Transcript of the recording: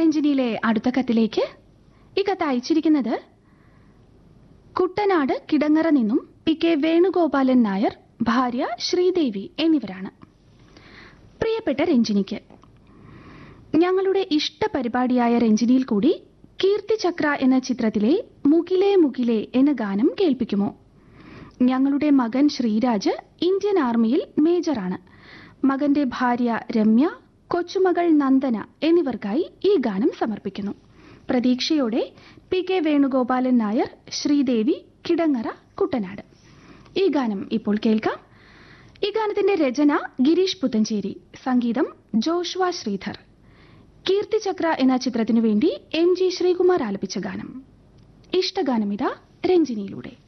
രഞ്ജിനിയിലെ അടുത്ത കത്തിലേക്ക് ഈ കത്ത് അയച്ചിരിക്കുന്നത് കുട്ടനാട് കിടങ്ങറ നിന്നും പി കെ വേണുഗോപാലൻ നായർ ഭാര്യ ശ്രീദേവി എന്നിവരാണ് പ്രിയപ്പെട്ട രഞ്ജിനിക്ക് ഞങ്ങളുടെ ഇഷ്ട പരിപാടിയായ രഞ്ജിനിയിൽ കൂടി കീർത്തിചക്ര എന്ന ചിത്രത്തിലെ മുകിലേ മുകിലേ എന്ന ഗാനം കേൾപ്പിക്കുമോ ഞങ്ങളുടെ മകൻ ശ്രീരാജ് ഇന്ത്യൻ ആർമിയിൽ മേജറാണ് മകന്റെ ഭാര്യ രമ്യ കൊച്ചുമകൾ നന്ദന എന്നിവർക്കായി ഈ ഗാനം സമർപ്പിക്കുന്നു പ്രതീക്ഷയോടെ പി കെ വേണുഗോപാലൻ നായർ ശ്രീദേവി കിടങ്ങറ കുട്ടനാട് ഈ ഗാനം ഇപ്പോൾ കേൾക്കാം ഈ ഗാനത്തിന്റെ രചന ഗിരീഷ് പുത്തഞ്ചേരി സംഗീതം ജോഷ്വ ശ്രീധർ കീർത്തിചക്ര എന്ന ചിത്രത്തിനു വേണ്ടി എം ജി ശ്രീകുമാർ ആലപിച്ച ഗാനം ഇഷ്ടഗാനം ഇതാ രഞ്ജിനിയിലൂടെ